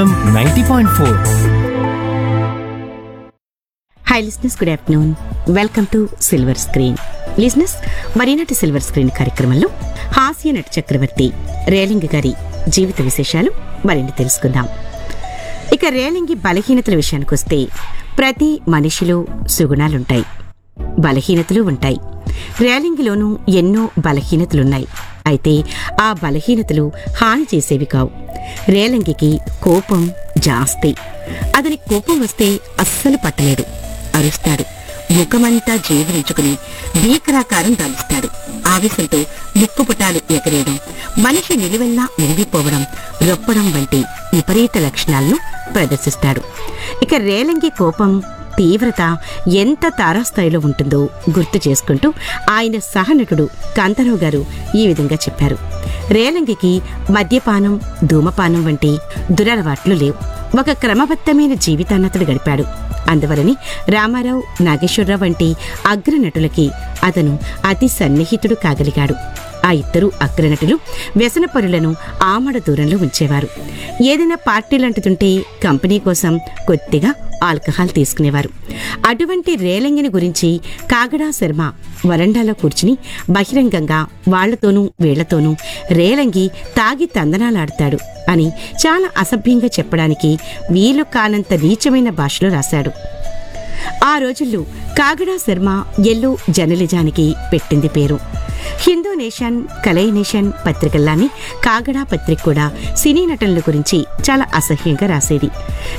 ninety point four hi listeners good afternoon welcome to silver screen listeners మరీనాటి silver screen కార్యక్రమంలో హాస్య నటి చక్రవర్తి రేలింగి గారి జీవిత విశేషాలు మరిన్ని తెలుసుకుందాం ఇక రేలింగి బలహీనతల విషయానికి వస్తే ప్రతి మనిషిలో సుగుణాలుంటాయి బలహీనతలు ఉంటాయి రేలింగిలోనూ ఎన్నో బలహీనతలున్నాయి అయితే ఆ బలహీనతలు హాని చేసేవి కావు రేలంగికి కోపం జాస్తి అతని కోపం వస్తే అస్సలు పట్టలేడు అరుస్తాడు ముఖమంతా జీవరించుకుని భీకరాకారం దాలుస్తాడు ఆవేశంతో ముక్కుపుటాలు ఎగరేయడం మనిషి నిలువెల్లా ఉంగిపోవడం రొప్పడం వంటి విపరీత లక్షణాలను ప్రదర్శిస్తాడు ఇక రేలంగి కోపం తీవ్రత ఎంత తారాస్థాయిలో ఉంటుందో గుర్తు చేసుకుంటూ ఆయన సహనటుడు కాంతారావు గారు ఈ విధంగా చెప్పారు రేలంగికి మద్యపానం ధూమపానం వంటి దురలవాట్లు లేవు ఒక క్రమబద్ధమైన జీవితాన్ని అతడు గడిపాడు అందువలని రామారావు నాగేశ్వరరావు వంటి అగ్రనటులకి అతను అతి సన్నిహితుడు కాగలిగాడు ఆ ఇద్దరు అగ్రనటులు వ్యసనపరులను ఆమడ దూరంలో ఉంచేవారు ఏదైనా పార్టీలంటుతుంటే కంపెనీ కోసం కొద్దిగా ఆల్కహాల్ తీసుకునేవారు అటువంటి రేలంగిని గురించి కాగడా శర్మ వరండాలో కూర్చుని బహిరంగంగా వాళ్లతోనూ వీళ్లతోనూ రేలంగి తాగి తందనాలాడతాడు అని చాలా అసభ్యంగా చెప్పడానికి వీలు కానంత నీచమైన భాషలో రాశాడు ఆ రోజుల్లో కాగడా శర్మ ఎల్లు జర్నలిజానికి పెట్టింది పేరు హిందూ నేషన్ కలై నేషన్ పత్రికల్లాని కాగడా పత్రిక కూడా సినీ నటనల గురించి చాలా అసహ్యంగా రాసేది